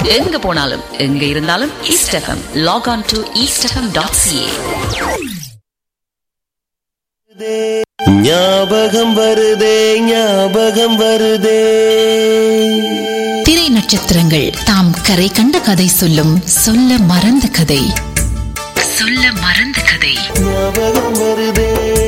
எங்க போனாலும் எங்க இருந்தாலும் east FM log on to east FM dot CA ஞாபகம் வருதே ஞாபகம் வருதே திரை நட்சத்திரங்கள் தாம் கரை கண்ட கதை சொல்லும் சொல்ல மறந்த கதை சொல்ல மறந்த கதை ஞாபகம் வருதே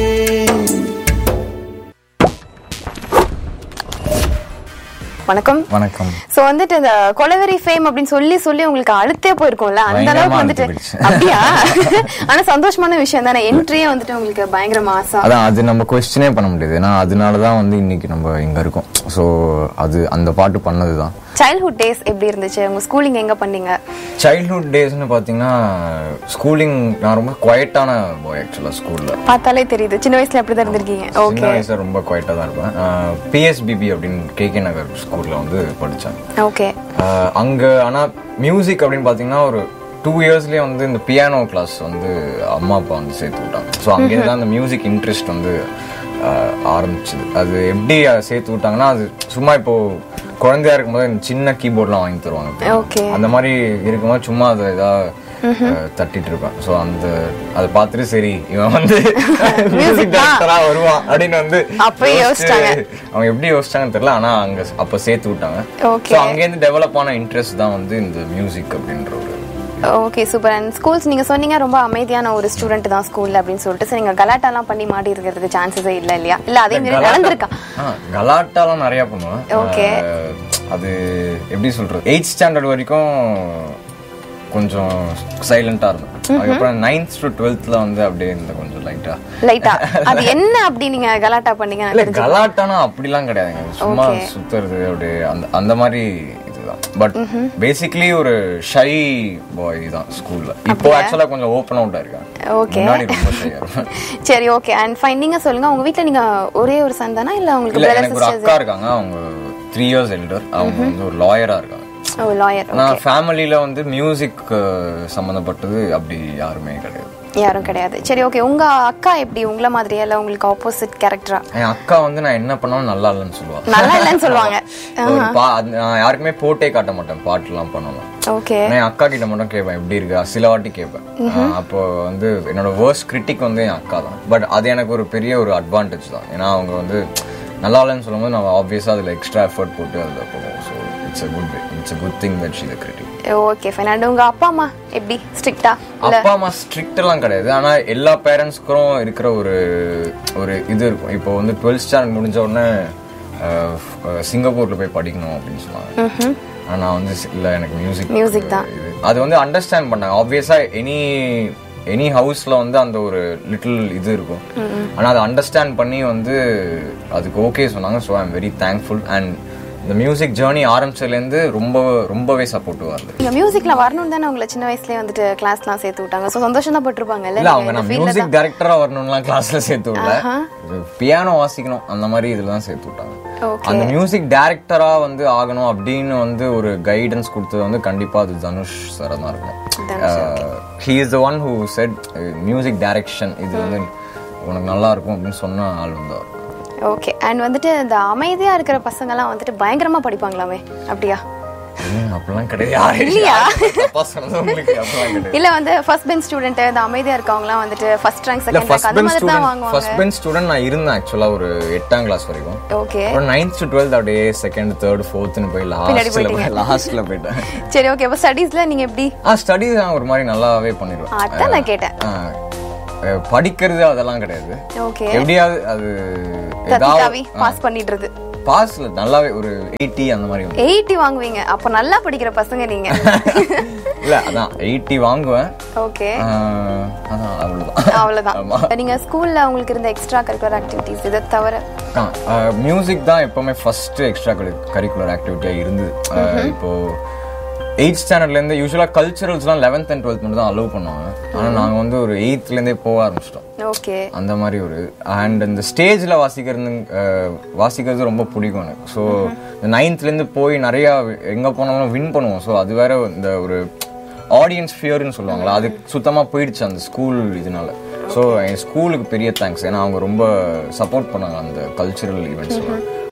வணக்கம் வணக்கம் சோ வந்துட்டு இந்த கொலவெரி ஃபேம் அப்படின்னு சொல்லி சொல்லி உங்களுக்கு அழுத்தே போயிருக்கும்ல அந்த பயங்கரமா அளவுக்கு வந்துட்டு அழுத்து போயிடுச்சு. அப்படியா ஆனா சந்தோஷமான விஷயம் தானே என்ட்ரியே வந்துட்டு உங்களுக்கு பயங்கர மாசா அதான் அது நம்ம கொஸ்டினே பண்ண முடியாது ஏன்னா அதனால தான் வந்து இன்னைக்கு நம்ம இங்க இருக்கோம் ஸோ அது அந்த பாட்டு பண்ணது தான் சைல்ட்ஹுட் டேஸ் எப்படி இருந்துச்சு உங்க ஸ்கூலிங் எங்க பண்ணீங்க சைல்ட்ஹுட் டேஸ்னு பார்த்தீங்கன்னா ஸ்கூலிங் நான் ரொம்ப குவைட்டான பாய் ஆக்சுவலாக ஸ்கூலில் பார்த்தாலே தெரியுது சின்ன வயசுல அப்படிதான் இருந்திருக்கீங்க சின்ன ஓகே வயசுல ரொம்ப குவைட்டாக தான் இருப்பேன் பிஎஸ்பிபி அப்படின்னு கேகே நகர் ஸ்கூலில் வந்து படித்தேன் ஓகே அங்கே ஆனால் மியூசிக் அப்படின்னு பார்த்தீங்கன்னா ஒரு டூ இயர்ஸ்லேயே வந்து இந்த பியானோ கிளாஸ் வந்து அம்மா அப்பா வந்து சேர்த்து விட்டாங்க ஸோ அங்கேருந்து தான் அந்த மியூசிக் இன்ட்ரெஸ்ட் வந்து ஆஹ், ஆரம்பிச்சுது அது எப்படி அஹ், சேர்த்து விட்டாங்கன்னா அது சும்மா இப்போ குழந்தையா இருக்கும்போது இந்த சின்ன கீபோர்ட்லாம் வாங்கி தருவாங்க ஓகே அந்த மாதிரி இருக்கும்போது சும்மா அதை ஏதாவது அஹ், தட்டிட்டு இருப்பேன் ஸோ அந்த அதை பார்த்துட்டு சரி இவன் வந்து மியூசிக் டைரக்டரா வருவான் அப்படின்னு வந்து அப்பயே யோசிச்சு, யோசிச்சிட்டாங்க. அவங்க எப்படி யோசிச்சாங்கன்னு தெரியல ஆனா அங்க அப்ப சேர்த்து விட்டாங்க Okay. ஸோ அங்கேருந்து டெவலப் ஆன இன்ட்ரெஸ்ட் தான் வந்து இந்த மியூசிக் அப்படின்ற ஒரு ஓகே சூப்பர் அண்ட் ஸ்கூல்ஸ் நீங்க சொன்னீங்க ரொம்ப அமைதியான ஒரு ஸ்டூடெண்ட் தான் ஸ்கூல்ல அப்படின்னு சொல்லிட்டு சரி நீங்க கலாட்டாலாம் பண்ணி மாட்டி இருக்கிறதுக்கு சான்சஸே இல்ல இல்லையா இல்ல அதே மாதிரி நடந்திருக்கா ஆ, கலாட்டாலாம் நிறைய பண்ணுவேன் Okay. அஹ், அது எப்படி சொல்றது எயிட் ஸ்டாண்டர்ட் வரைக்கும் கொஞ்சம் சைலண்டா இருந்தேன் அதுக்கப்புறம் நைன்த் டு டுவெல்த்ல வந்து அப்படியே இந்த கொஞ்சம் லைட்டா லைட்டா அது என்ன அப்படி நீங்க கலாட்டா பண்ணீங்க இல்ல கலாட்டானா அப்படிலாம் கிடையாதுங்க சும்மா சுத்துறது அப்படியே அந்த அந்த மாதிரி இதுதான் பட் பேசிக்கலி ஒரு ஷை பாய் தான் ஸ்கூல்ல இப்போ ஆக்சுவலா கொஞ்சம் ஓப்பன் அவுட்டா இருக்கேன் Okay. முன்னாடி ரொம்ப ஷையா இருப்பேன் சரி ஓகே அண்ட் ஃபைன் நீங்க சொல்லுங்க உங்க வீட்ல நீங்க ஒரே ஒரு சன் தானா இல்ல உங்களுக்கு இல்ல பிரதர் எனக்கு ஒரு சிஸ்டர்ஸ் அக்கா இருக்காங்க அவங்க த்ரீ இயர்ஸ் எல்டர் அவங்க வந்து ஒரு லாயரா இருக்காங்க ஓ லாயர் நான் ஃபேமிலியில வந்து மியூசிக் சம்பந்தப்பட்டது அப்படி யாருமே கிடையாது யாரும் கிடையாது சரி ஓகே உங்க அக்கா எப்படி உங்கள மாதிரியா இல்ல உங்களுக்கு ஆப்போசிட் கேரக்டரா என் அக்கா வந்து நான் என்ன பண்ணாலும் நல்லா இல்லைன்னு சொல்லுவாங்க நல்லா இல்லைன்னு சொல்லுவாங்க ஒரு பா அது நான் யாருக்குமே போட்டே காட்ட மாட்டேன் பாட்டுலாம் பண்ணணும் ஓகே நான் என் அக்கா கிட்ட மட்டும் கேட்பேன் எப்படி இருக்கு சில வாட்டி கேட்பேன் ஆஹ் அப்போ வந்து என்னோட வேர்ஸ்ட் கிரிட்டிக் வந்து என் அக்கா தான் பட் அது எனக்கு ஒரு பெரிய ஒரு அட்வான்டேஜ் தான் ஏன்னா அவங்க வந்து நல்லா இல்லைன்னு சொல்லும்போது நம்ம ஆப்வியஸாக அதில் எக்ஸ்ட்ரா எஃபர்ட் போட்டு அதில் போவோம் so it's a good it's a good thing that she the critic okay fine and உங்க அப்பா அம்மா எப்படி ஸ்ட்ரிக்ட்டா இல்ல அப்பா அம்மா ஸ்ட்ரிக்ட் எல்லாம் கிடையாது ஆனா எல்லா பேரண்ட்ஸ்க்கும் இருக்கிற ஒரு ஒரு இது இருக்கும் இப்போ வந்து டுவெல்த் ஸ்டாண்டர்ட் முடிஞ்ச உடனே அஹ், அஹ், சிங்கப்பூர்ல போய் படிக்கணும் அப்படின்னு சொன்னாங்க ஆனா நான் வந்து சி- இல்ல எனக்கு மியூசிக் Music தான். இது அது வந்து அண்டர்ஸ்டாண்ட் பண்ணாங்க ஆப்வியஸா எனி எனி ஹவுஸ்ல வந்து அந்த ஒரு லிட்டில் இது இருக்கும் ஆனா அதை அண்டர்ஸ்டாண்ட் பண்ணி வந்து அதுக்கு ஓகே சொன்னாங்க so I am very thankful and இந்த மியூசிக் ஜேர்னி ஆரம்பிச்சதுலேருந்து ரொம்ப ரொம்பவே சப்போர்ட்டிவாக இருந்தது நீங்க மியூசிக்ல வரணும் தானே உங்களை சின்ன வயசுலயே வந்துட்டு கிளாஸ்லாம் சேர்த்து விட்டாங்க சோ சந்தோஷம் தான் பட்டிருப்பாங்க இல்ல அவங்க நான் மியூசிக் டைரக்டரா வரணும்லாம் கிளாஸ்ல சேர்த்து விடல பியானோ வாசிக்கணும் அந்த மாதிரி இதுல தான் சேர்த்து விட்டாங்க ஓகே அந்த மியூசிக் டைரக்டரா வந்து ஆகணும் அப்படின்னு வந்து ஒரு கைடன்ஸ் கொடுத்தது வந்து கண்டிப்பா அது தனுஷ் சார் தான் இருக்கும் he is the one who set music direction இது வந்து உனக்கு நல்லா இருக்கும் அப்படின்னு சொன்ன ஆள் வந்து அவர். ஓகே அண்ட் வந்துட்டு இந்த அமைதியா இருக்கிற பசங்க எல்லாம் வந்துட்டு பயங்கரமா படிப்பாங்களாமே அப்படியா ம், அப்படிலாம் கிடையாது யாரு- இல்லையா? யாரு தப்பா சொன்னது உங்களுக்கு அப்படிலாம் கிடையாது இல்ல வந்து ஃபர்ஸ்ட் பெஞ்ச் ஸ்டூடெண்ட் இந்த அமைதியா இருக்கவங்க எல்லாம் வந்துட்டு ஃபர்ஸ்ட் ரேங்க் இல்ல செகண்ட் ஃபர்ஸ்ட் ரேங்க் அந்த பெஞ்ச் மாதிரி தான் ஸ்டூடெண்ட் வாங்குவாங்க ஃபர்ஸ்ட் பெஞ்ச் ஸ்டூடெண்ட் நான் இருந்தேன் ஆக்சுவலா ஒரு எட்டாம் கிளாஸ் வரைக்கும் ஓகே அப்புறம் நைன்த் டு டுவெல்த் அப்படியே செகண்ட் தேர்ட் ஃபோர்த்னு போய் பின்னாடி லாஸ்ட்ல போயிட்டீங்க. லாஸ்ட்ல போயிட்டேன் சரி ஓகே அப்ப ஸ்டடீஸ்ல நீங்க எப்படி ஆ ஸ்டடீஸ் நான் ஒரு மாதிரி நல்லாவே பண்ணிடுவேன் அதான் நான் கேட்டேன் ஆ, அஹ், படிக்கிறது அதெல்லாம் கிடையாது ஓகே எப்படியாவது அது தத்தி தாவி ஏதாவது பாஸ் பண்ணிடுறது பாஸ்ல நல்லாவே ஒரு எயிட்டி அந்த மாதிரி வந்து. எயிட்டி வாங்குவீங்க அப்ப நல்லா படிக்கிற பசங்க நீங்க இல்ல அதான் எயிட்டி வாங்குவேன் ஓகே ஆ, அதான் அவ்வளவுதான் அவ்வளவுதான் ஆமா. நீங்க ஸ்கூல்ல உங்களுக்கு இருந்த எக்ஸ்ட்ரா கரிக்குலர் ஆக்டிவிட்டிஸ் இதை தவிர மியூசிக் தான் எப்பவுமே ஃபர்ஸ்ட் எக்ஸ்ட்ரா கரிக்குலர் ஆக்டிவிட்டியா இருந்தது அஹ், இப்போ எயிட் ஸ்டாண்டர்ட்ல இருந்து யூஸ்வலா கல்ச்சுரல்ஸ்லாம் லெவன்த் அண்ட் டுவெல்த் மட்டும் தான் அலோவ் பண்ணுவாங்க ஆனா நாங்க வந்து ஒரு எயித்ல இருந்தே போக ஆரம்பிச்சிட்டோம் ஓகே அந்த மாதிரி ஒரு அண்ட் இந்த ஸ்டேஜில் வாசிக்கிறது அஹ், வாசிக்கிறது ரொம்ப பிடிக்கும் எனக்கு ஸோ இந்த நைன்த்லேருந்து போய் நிறையா எங்கே போனாலும் வின் பண்ணுவோம் ஸோ அது வேற இந்த ஒரு ஆடியன்ஸ் ஃபியர்னு சொல்லுவாங்களா அது சுத்தமாக போயிடுச்சு அந்த ஸ்கூல் இதனால ஸோ என் ஸ்கூலுக்கு பெரிய தேங்க்ஸ் ஏன்னா அவங்க ரொம்ப சப்போர்ட் பண்ணாங்க அந்த கல்ச்சுரல் ஈவெண்ட்ஸ்லாம்